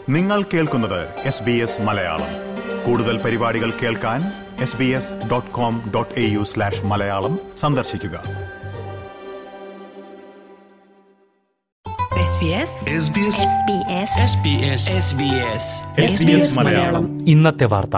നിങ്ങൾ കേൾക്കുന്നത് S B S Malayalam കൂടുതൽ പരിപാടികൾ കേൾക്കാൻ S B S dot com dot A U slash Malayalam സന്ദർശിക്കുക SBS SBS SBS SBS SBS SBS Malayalam ഇന്നത്തെ വാർത്ത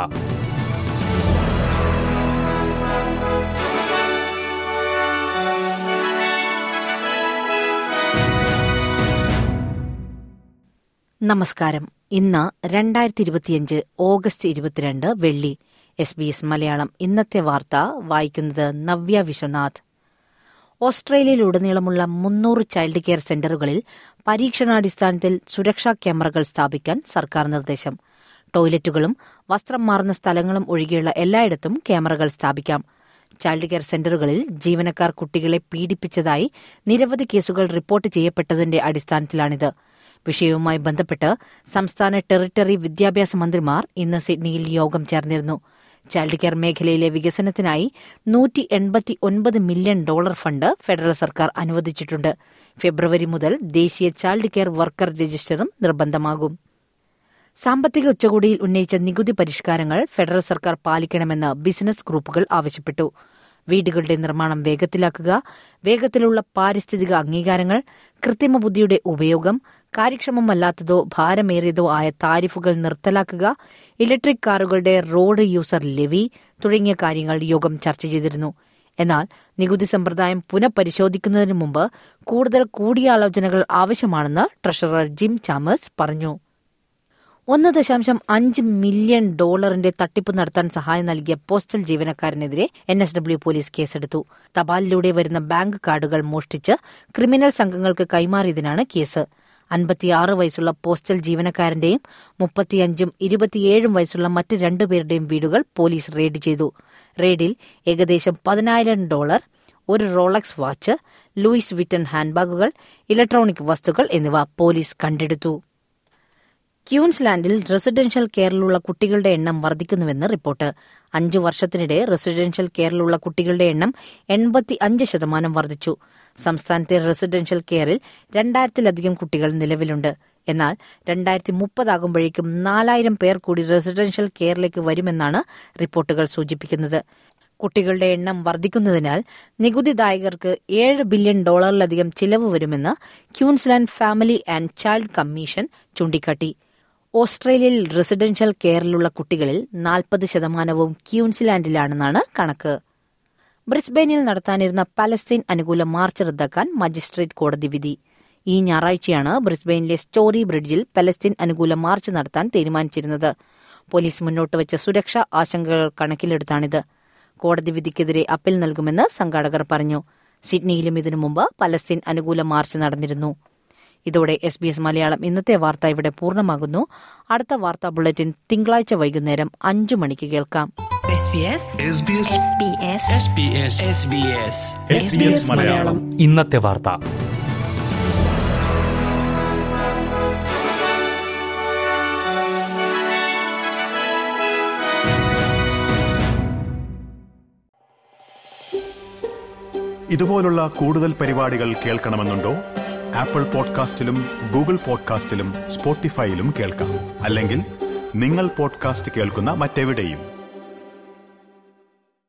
നമസ്കാരം ഇന്ന് രണ്ടായിരത്തി ഇരുപത്തിയഞ്ച് ഓഗസ്റ്റ് ഇരുപത്തിരണ്ട് വെള്ളി എസ് ബി എസ് മലയാളം ഇന്നത്തെ വാർത്ത വായിക്കുന്നത് നവ്യ വിശ്വനാഥ് ഓസ്ട്രേലിയയിലുടനീളമുള്ള മുന്നൂറ് ചൈൽഡ് കെയർ സെന്ററുകളിൽ പരീക്ഷണാടിസ്ഥാനത്തിൽ സുരക്ഷാ ക്യാമറകൾ സ്ഥാപിക്കാൻ സർക്കാർ നിർദ്ദേശം ടോയ്ലറ്റുകളും വസ്ത്രം മാറുന്ന സ്ഥലങ്ങളും ഒഴികെയുള്ള എല്ലായിടത്തും ക്യാമറകൾ സ്ഥാപിക്കാം ചൈൽഡ് കെയർ സെന്ററുകളിൽ ജീവനക്കാർ കുട്ടികളെ പീഡിപ്പിച്ചതായി നിരവധി കേസുകൾ റിപ്പോർട്ട് ചെയ്യപ്പെട്ടതിന്റെ അടിസ്ഥാനത്തിലാണിത് വിഷയവുമായി ബന്ധപ്പെട്ട് സംസ്ഥാന ടെറിട്ടറി വിദ്യാഭ്യാസ മന്ത്രിമാർ ഇന്ന് സിഡ്നിയിൽ യോഗം ചേർന്നിരുന്നു ചൈൽഡ് കെയർ മേഖലയിലെ വികസനത്തിനായി നൂറ്റി എൺപത്തി ഒൻപത് മില്യൺ ഡോളർ ഫണ്ട് ഫെഡറൽ സർക്കാർ അനുവദിച്ചിട്ടുണ്ട് ഫെബ്രുവരി മുതൽ ദേശീയ ചൈൽഡ് കെയർ വർക്കർ രജിസ്റ്ററും നിർബന്ധമാകും സാമ്പത്തിക ഉച്ചകോടിയിൽ ഉന്നയിച്ച നികുതി പരിഷ്കാരങ്ങൾ ഫെഡറൽ സർക്കാർ പാലിക്കണമെന്ന് ബിസിനസ് ഗ്രൂപ്പുകൾ ആവശ്യപ്പെട്ടു വീടുകളുടെ നിർമ്മാണം വേഗത്തിലാക്കുക വേഗത്തിലുള്ള പാരിസ്ഥിതിക അംഗീകാരങ്ങൾ കൃത്രിമ ബുദ്ധിയുടെ ഉപയോഗം കാര്യക്ഷമമല്ലാത്തതോ ഭാരമേറിയതോ ആയ താരിഫുകൾ നിർത്തലാക്കുക ഇലക്ട്രിക് കാറുകളുടെ റോഡ് യൂസർ ലെവി തുടങ്ങിയ കാര്യങ്ങൾ യോഗം ചർച്ച ചെയ്തിരുന്നു എന്നാൽ നികുതി സമ്പ്രദായം പുനഃപരിശോധിക്കുന്നതിന് മുമ്പ് കൂടുതൽ കൂടിയാലോചനകൾ ആവശ്യമാണെന്ന് ട്രഷറർ ജിം ചാമേഴ്സ് പറഞ്ഞു ഒന്ന് ദശാംശം അഞ്ച് മില്യൺ ഡോളറിന്റെ തട്ടിപ്പ് നടത്താൻ സഹായം നൽകിയ പോസ്റ്റൽ ജീവനക്കാരനെതിരെ എൻ എസ് ഡബ്ല്യു പോലീസ് കേസെടുത്തു തപാലിലൂടെ വരുന്ന ബാങ്ക് കാർഡുകൾ മോഷ്ടിച്ച് ക്രിമിനൽ സംഘങ്ങൾക്ക് കൈമാറിയതിനാണ് കേസ് അൻപത്തിയാറ് വയസ്സുള്ള പോസ്റ്റൽ ജീവനക്കാരന്റെയും മുപ്പത്തിയഞ്ചും ഇരുപത്തിയേഴും വയസ്സുള്ള മറ്റ് രണ്ടുപേരുടെയും വീടുകൾ പോലീസ് റെയ്ഡ് ചെയ്തു റെയ്ഡിൽ ഏകദേശം പതിനായിരം ഡോളർ ഒരു റോളക്സ് വാച്ച് ലൂയിസ് വിറ്റൺ ഹാൻഡ്ബാഗുകൾ ഇലക്ട്രോണിക് വസ്തുക്കൾ എന്നിവ പോലീസ് കണ്ടെടുത്തു ക്യൂൻസ്ലാൻഡിൽ റെസിഡൻഷ്യൽ കെയറിലുള്ള കുട്ടികളുടെ എണ്ണം വർദ്ധിക്കുന്നുവെന്ന് റിപ്പോർട്ട് അഞ്ചു വർഷത്തിനിടെ റെസിഡൻഷ്യൽ കെയറിലുള്ള കുട്ടികളുടെ എണ്ണം എൺപത്തി അഞ്ച് ശതമാനം വർദ്ധിച്ചു സംസ്ഥാനത്തെ റെസിഡൻഷ്യൽ കെയറിൽ രണ്ടായിരത്തിലധികം കുട്ടികൾ നിലവിലുണ്ട് എന്നാൽ രണ്ടായിരത്തി മുപ്പതാകുമ്പോഴേക്കും നാലായിരം പേർ കൂടി റെസിഡൻഷ്യൽ കെയറിലേക്ക് വരുമെന്നാണ് റിപ്പോർട്ടുകൾ സൂചിപ്പിക്കുന്നത് കുട്ടികളുടെ എണ്ണം വർദ്ധിക്കുന്നതിനാൽ നികുതിദായകർക്ക് ഏഴ് ബില്യൺ ഡോളറിലധികം ചിലവ് വരുമെന്ന് Queensland family and child commission ചൂണ്ടിക്കാട്ടി ഓസ്ട്രേലിയയിൽ റെസിഡൻഷ്യൽ കെയറിലുള്ള കുട്ടികളിൽ നാൽപ്പത് ശതമാനവും ക്യൂൻസിലാൻഡിലാണെന്നാണ് കണക്ക് ബ്രിസ്ബെയിനിൽ നടത്താനിരുന്ന പലസ്തീൻ അനുകൂല മാർച്ച് റദ്ദാക്കാൻ മജിസ്ട്രേറ്റ് കോടതി വിധി ഈ ഞായറാഴ്ചയാണ് ബ്രിസ്ബെയിനിലെ സ്റ്റോറി ബ്രിഡ്ജിൽ പലസ്തീൻ അനുകൂല മാർച്ച് നടത്താൻ തീരുമാനിച്ചിരുന്നത് പോലീസ് മുന്നോട്ട് വെച്ച സുരക്ഷാ ആശങ്കകൾ കണക്കിലെടുത്താണിത് കോടതി വിധിക്കെതിരെ അപ്പീൽ നൽകുമെന്ന് സംഘാടകർ പറഞ്ഞു സിഡ്നിയിലും ഇതിനു മുമ്പ് പലസ്തീൻ അനുകൂല മാർച്ച് നടന്നിരുന്നു ഇതോടെ എസ് ബി എസ് മലയാളം ഇന്നത്തെ വാർത്ത ഇവിടെ പൂർണ്ണമാകുന്നു അടുത്ത വാർത്താ ബുള്ളറ്റിൻ തിങ്കളാഴ്ച വൈകുന്നേരം അഞ്ചു മണിക്ക് കേൾക്കാം SBS SBS SBS SBS SBS S B S Malayalam ഇന്നത്തെ വാർത്ത ഇതുപോലുള്ള കൂടുതൽ പരിപാടികൾ കേൾക്കണമെന്നുണ്ടോ ആപ്പിൾ പോഡ്കാസ്റ്റിലും ഗൂഗിൾ പോഡ്കാസ്റ്റിലും സ്പോട്ടിഫൈയിലും കേൾക്കാം അല്ലെങ്കിൽ നിങ്ങൾ പോഡ്കാസ്റ്റ് കേൾക്കുന്ന മറ്റെവിടെയും